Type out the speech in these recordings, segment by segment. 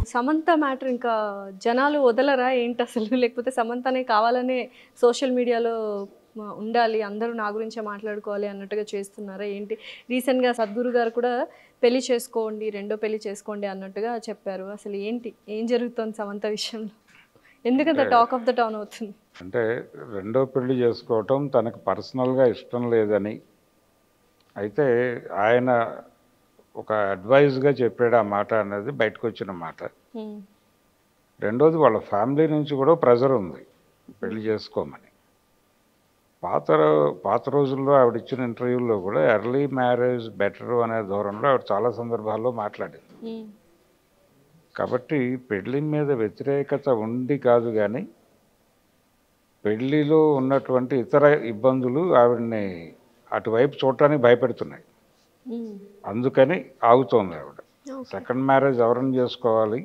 Samantha matter ఇంకా జనాలు వదలరా ఏంటి అసలు లేకపోతే సమంతనే కావాలనే సోషల్ మీడియాలో మ- ఉండాలి అందరూ నా గురించే మాట్లాడుకోవాలి అన్నట్టుగా చేస్తున్నారా ఏంటి రీసెంట్గా సద్గురు గారు కూడా పెళ్లి చేసుకోండి రెండో పెళ్లి చేసుకోండి అన్నట్టుగా చెప్పారు అసలు ఏంటి ఏం జరుగుతుంది సమంత విషయంలో ఎందుకంత టాక్ ఆఫ్ ద టౌన్ అవుతుంది అంటే రెండో పెళ్లి చేసుకోవటం తనకు పర్సనల్గా ఇష్టం లేదని అయితే ఆయన ఒక అడ్వైజ్గా చెప్పాడు ఆ మాట అనేది బయటకు వచ్చిన మాట ఉమ్, రెండోది వాళ్ళ ఫ్యామిలీ నుంచి కూడా ప్రెజర్ ఉంది పెళ్లి చేసుకోమని పాత రో- పాత రోజుల్లో ఆవిడ ఇచ్చిన ఇంటర్వ్యూల్లో కూడా ఎర్లీ మ్యారేజ్ బెటర్ అనే ధోరణిలో ఆవిడ చాలా సందర్భాల్లో మాట్లాడింది ఉమ్, కాబట్టి పెళ్లి మీద వ్యతిరేకత ఉండి కాదు కానీ పెళ్లిలో ఉన్నటువంటి ఇతర ఇబ్బందులు ఆవిడని అటువైపు చూడటానికి భయపెడుతున్నాయి ఉమ్, అందుకని ఆగుతోంది ఆవిడ ఓకే. సెకండ్ మ్యారేజ్ ఎవరిని చేసుకోవాలి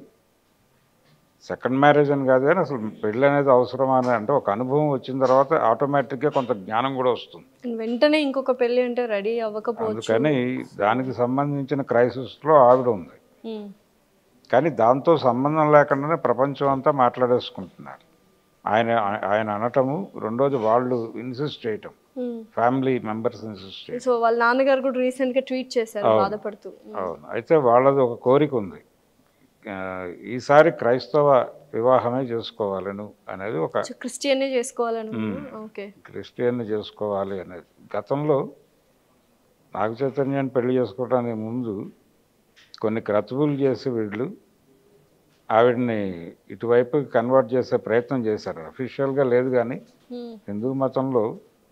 సెకండ్ మ్యారేజ్ అని కాదు కానీ అసలు పెళ్ళి అనేది అవసరమా అని అంటే ఒక అనుభవం వచ్చిన తర్వాత ఆటోమేటిక్గా కొంత జ్ఞానం కూడా వస్తుంది వెంటనే ఇంకొక పెళ్లి అంటే రెడీ అవ్వకపోవచ్చు అందుకని దానికి సంబంధించిన క్రైసిస్లో ఆవిడ ఉంది ఉమ్, కానీ దాంతో సంబంధం లేకుండానే ప్రపంచం అంతా మాట్లాడేసుకుంటున్నారు ఆయన ఆయన అనటము రెండోది వాళ్ళు ఇన్సిస్ట్ చేయటం ఉమ్. ఫ్యామిలీ మెంబర్స్ ఇన్సిస్ట్ చేయటం సో వాళ్ళ నాన్నగారు కూడా రీసెంట్ గా ట్వీట్ చేశారు అవును. బాధపడుతూ అవును అయితే వాళ్ళది ఒక కోరిక ఉంది ఆ, ఈసారి క్రైస్తవ వివాహమే చేసుకోవాలను అనేది ఒక క్రిస్టియన్నే చేసుకోవాలని ఓకే క్రిస్టియన్ చేసుకోవాలి అనేది గతంలో నాగ చైతన్యాన్ని పెళ్లి చేసుకోవడానికి ముందు కొన్ని క్రతువులు చేసి వీళ్ళు ఆవిడని ఇటువైపు కన్వర్ట్ చేసే ప్రయత్నం చేశారు అఫీషియల్గా లేదు కానీ ఉమ్, హిందూ మతంలో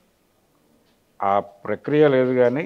ఆ ప్రక్రియ లేదు కానీ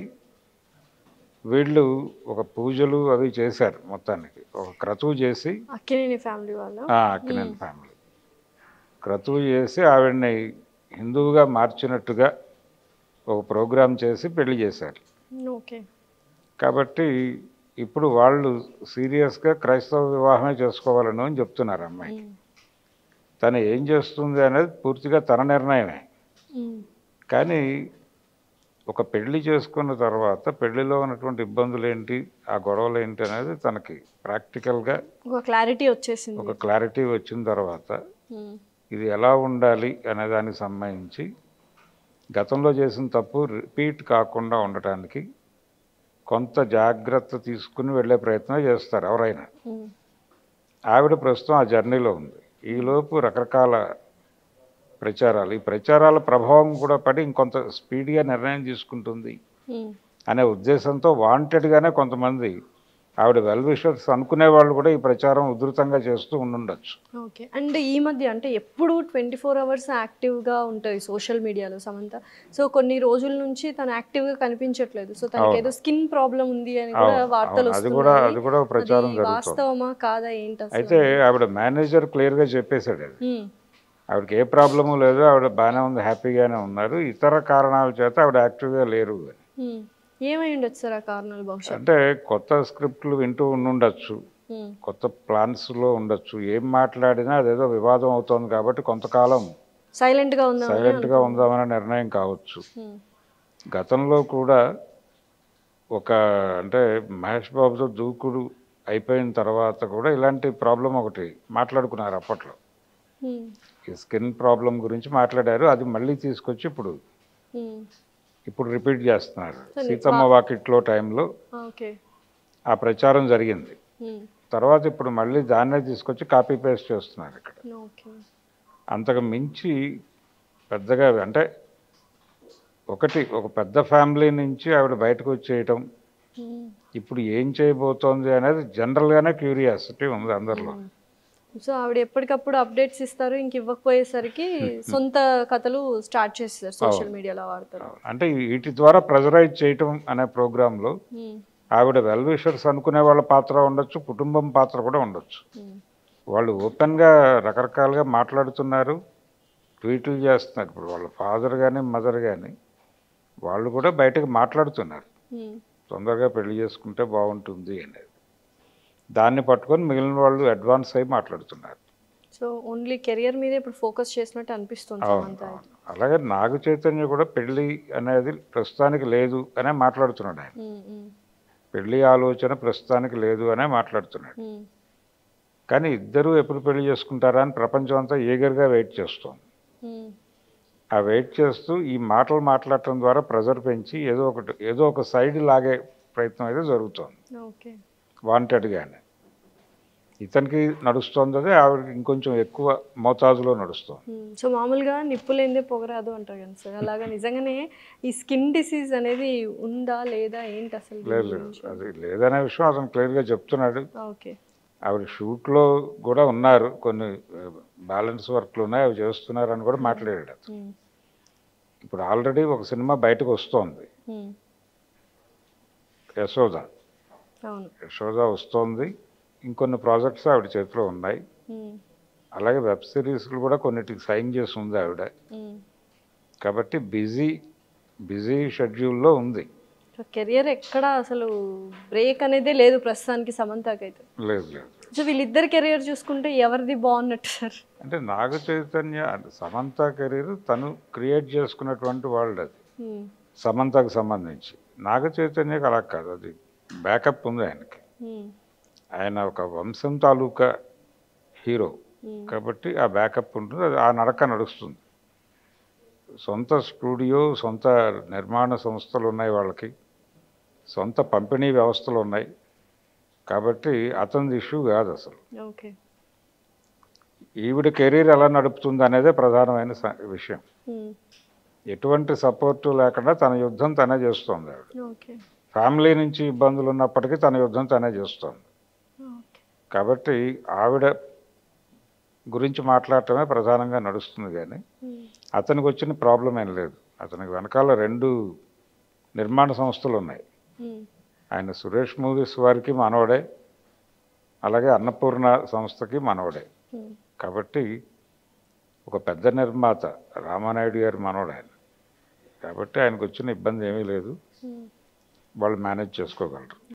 వీళ్ళు ఒక పూజలు అవి చేశారు మొత్తానికి ఒక క్రతువు చేసి అక్కినేని ఫ్యామిలీ వాళ్ళ ఆ, అక్కినేని ఫ్యామిలీ క్రతువు చేసి ఆవిడని హిందువుగా మార్చినట్టుగా ఒక ప్రోగ్రాం చేసి పెళ్లి చేశారు ఓకే కాబట్టి ఇప్పుడు వాళ్ళు సీరియస్గా క్రైస్తవ వివాహమే చేసుకోవాలని అని చెప్తున్నారు అమ్మాయి తను ఏం చేస్తుంది అనేది పూర్తిగా తన నిర్ణయమే ఉమ్, కానీ ఒక పెళ్లి చేసుకున్న తర్వాత పెళ్లిలో ఉన్నటువంటి ఇబ్బందులు ఏంటి ఆ గొడవలు ఏంటి అనేది తనకి ప్రాక్టికల్గా ఒక క్లారిటీ వచ్చేసింది ఒక క్లారిటీ వచ్చిన తర్వాత ఉమ్, ఇది ఎలా ఉండాలి అనే దానికి సంబంధించి గతంలో చేసిన తప్పు రిపీట్ కాకుండా ఉండటానికి కొంత జాగ్రత్త తీసుకుని వెళ్ళే ప్రయత్నం చేస్తారు ఎవరైనా ఉమ్, ఆవిడ ప్రస్తుతం ఆ జర్నీలో ఉంది ఈలోపు రకరకాల ప్రచారాలు ఈ ప్రచారాల ప్రభావం కూడా పడి ఇంకొంత స్పీడ్గా నిర్ణయం తీసుకుంటుంది ఉమ్, అనే ఉద్దేశంతో వాంటెడ్గానే కొంతమంది ఆవిడ వెల్ విషర్స్ అనుకునే వాళ్ళు కూడా ఈ ప్రచారం ఉధృతంగా చేస్తూ ఉండుండొచ్చు ఓకే అండ్ ఈ మధ్య అంటే ఎప్పుడు ట్వంటీ ఫోర్ అవర్స్ యాక్టివ్గా ఉంటుంది సోషల్ మీడియాలో సమంత సో కొన్ని రోజుల నుంచి తను యాక్టివ్గా కనిపించట్లేదు సో తనకి ఏదో స్కిన్ ప్రాబ్లం ఉంది అని కూడా అవును, వార్తలు అవును. అది కూడా వస్తున్నాయి అది కూడా ప్రచారం అది జరుగుతుంది వాస్తవమా కాదా ఏంటి అసలు అయితే ఆవిడ మేనేజర్ క్లియర్గా చెప్పేశాడు అది ఉమ్, ఆవిడకి ఏ ప్రాబ్లము లేదు ఆవిడ బాగానే ఉంది హ్యాపీగానే ఉన్నారు ఇతర కారణాల చేత ఆవిడ యాక్టివ్గా లేరు అని ఉమ్. ఏమై ఉండొచ్చు సార్ ఆ కారణాలు బహుశా అంటే కొత్త స్క్రిప్ట్లు వింటూ ఉండుండొచ్చు ఉమ్, కొత్త ప్లాన్స్లో ఉండొచ్చు ఏం మాట్లాడినా అదేదో వివాదం అవుతోంది కాబట్టి కొంతకాలం silent గా ఉందా సైలెంట్గా ఉందామనే నిర్ణయం కావచ్చు గతంలో కూడా ఒక అంటే మహేష్ బాబుతో దూకుడు అయిపోయిన తర్వాత కూడా ఇలాంటి ప్రాబ్లం ఒకటి మాట్లాడుకున్నారు అప్పట్లో ఈ స్కిన్ ప్రాబ్లం గురించి మాట్లాడారు అది మళ్ళీ తీసుకొచ్చి ఇప్పుడు ఇప్పుడు రిపీట్ చేస్తున్నారు సీతమ్మ వాకిట్లో టైంలో ఓకే ఆ ప్రచారం జరిగింది తర్వాత ఇప్పుడు మళ్ళీ దాన్నే తీసుకొచ్చి కాపీ పేస్ట్ చేస్తున్నారు ఇక్కడ ఓకే అంతకు మించి పెద్దగా అంటే ఒకటి ఒక పెద్ద ఫ్యామిలీ నుంచి ఆవిడ బయటకు వచ్చేయటం ఇప్పుడు ఏం చేయబోతోంది అనేది జనరల్గానే క్యూరియాసిటీ ఉంది అందరిలో సో ఆవిడ ఎప్పటికప్పుడు అప్డేట్స్ ఇస్తారు ఇంక ఇవ్వకపోయేసరికి సొంత కథలు స్టార్ట్ చేస్తారు సోషల్ మీడియాలో వాడతారు అంటే వీటి ద్వారా ప్రెజరైజ్ చేయటం అనే ప్రోగ్రాంలో ఆవిడ వెల్ విషర్స్ అనుకునే వాళ్ళ పాత్ర ఉండొచ్చు కుటుంబం పాత్ర కూడా ఉండొచ్చు వాళ్ళు ఓపెన్గా రకరకాలుగా మాట్లాడుతున్నారు ట్వీట్లు చేస్తున్నారు ఇప్పుడు వాళ్ళ ఫాదర్ కానీ మదర్ కానీ వాళ్ళు కూడా బయటకు మాట్లాడుతున్నారు తొందరగా పెళ్లి చేసుకుంటే బాగుంటుంది అనేది దాన్ని పట్టుకొని మిగిలిన వాళ్ళు అడ్వాన్స్ అయి మాట్లాడుతున్నారు సో ఓన్లీ కెరియర్ మీద ఇప్పుడు ఫోకస్ చేసినట్టు అనిపిస్తుంది అవును సమంత అవును. అలాగే నాగ చైతన్య కూడా పెళ్లి అనేది ప్రస్తుతానికి లేదు అనే మాట్లాడుతున్నాడు ఆయన ఉమ్, ఉమ్, పెళ్లి ఆలోచన ప్రస్తుతానికి లేదు అనే మాట్లాడుతున్నాడు ఉమ్. కానీ ఇద్దరూ ఎప్పుడు పెళ్లి చేసుకుంటారా అని ప్రపంచం అంతా ఈగర్గా వెయిట్ చేస్తోంది ఉమ్, ఆ వెయిట్ చేస్తూ ఈ మాటలు మాట్లాడటం ద్వారా ప్రెజర్ పెంచి ఏదో ఒకటి ఏదో ఒక సైడ్ లాగే ప్రయత్నం అయితే జరుగుతోంది ఓకే వాంటెడ్గానే ఇతనికి నడుస్తోంది అదే ఆవిడకి ఇంకొంచెం ఎక్కువ మోతాజులో నడుస్తోంది ఉమ్, సో మామూలుగా నిప్పు లేనిదే పొగరాదు అంటారు కదా సార్ అలాగా నిజంగానే ఈ స్కిన్ డిసీజ్ అనేది ఉందా లేదా ఏంటి అసలు దీని లేదు లేదు గురించి? అది లేదనే విషయం అతను క్లియర్గా చెప్తున్నాడు ఓకే ఆవిడ షూట్లో కూడా ఉన్నారు కొన్ని బ్యాలెన్స్ వర్క్లు ఉన్నాయి అవి చేస్తున్నారు అని కూడా మాట్లాడాడు అతను. ఉమ్, ఇప్పుడు ఆల్రెడీ ఒక సినిమా బయటకు వస్తోంది ఉమ్, యశోద అవును యశోద వస్తోంది ఇంకొన్ని ప్రాజెక్ట్స్ ఆవిడ చేతిలో ఉన్నాయి ఉమ్, అలాగే వెబ్ సిరీస్లు కూడా కొన్నిటికి సైన్ చేసి ఉంది ఆవిడ ఉమ్. కాబట్టి బిజీ బిజీ షెడ్యూల్లో ఉంది సో కెరియర్ ఎక్కడ అసలు బ్రేక్ అనేదే లేదు ప్రస్తుతానికి సమంతకైతే లేదు లేదు సో వీళ్ళిద్దరు కెరియర్ చూసుకుంటే ఎవరిది బాగున్నట్టు సార్ అంటే నాగ చైతన్య అంటే సమంత కెరీర్ తను క్రియేట్ చేసుకున్నటువంటి వరల్డ్ అది ఉమ్, సమంతకు సంబంధించి నాగ చైతన్యకి అలా కాదు అది బ్యాకప్ ఉంది ఆయనకి ఉమ్, ఆయన ఒక వంశం తాలూకా హీరో ఉమ్, కాబట్టి ఆ బ్యాకప్ ఉంటుంది అది ఆ నడక నడుస్తుంది సొంత స్టూడియో సొంత నిర్మాణ సంస్థలు ఉన్నాయి వాళ్ళకి సొంత పంపిణీ వ్యవస్థలు ఉన్నాయి కాబట్టి అతనిది ఇష్యూ కాదు అసలు ఓకే ఈవిడ కెరీర్ ఎలా నడుపుతుంది అనేదే ప్రధానమైన స- విషయం ఉమ్, ఎటువంటి సపోర్టు లేకుండా తన యుద్ధం తనే చేస్తోంది ఆవిడ ఓకే ఫ్యామిలీ నుంచి ఇబ్బందులు ఉన్నప్పటికీ తన యుద్ధం తనే చేస్తోంది ఓకే కాబట్టి ఆవిడ గురించి మాట్లాడటమే ప్రధానంగా నడుస్తుంది కానీ ఉమ్, అతనికి వచ్చిన ప్రాబ్లం ఏం లేదు అతనికి వెనకాల రెండు నిర్మాణ సంస్థలు ఉన్నాయి ఉమ్, ఆయన సురేష్ మూవీస్ వారికి మనవడే అలాగే అన్నపూర్ణ సంస్థకి మనవడే ఉమ్, కాబట్టి ఒక పెద్ద నిర్మాత రామానాయుడు గారి మనవడు ఆయన కాబట్టి ఆయనకు వచ్చిన ఇబ్బంది ఏమీ లేదు ఉమ్. వాళ్ళు మేనేజ్ చేసుకోగలరు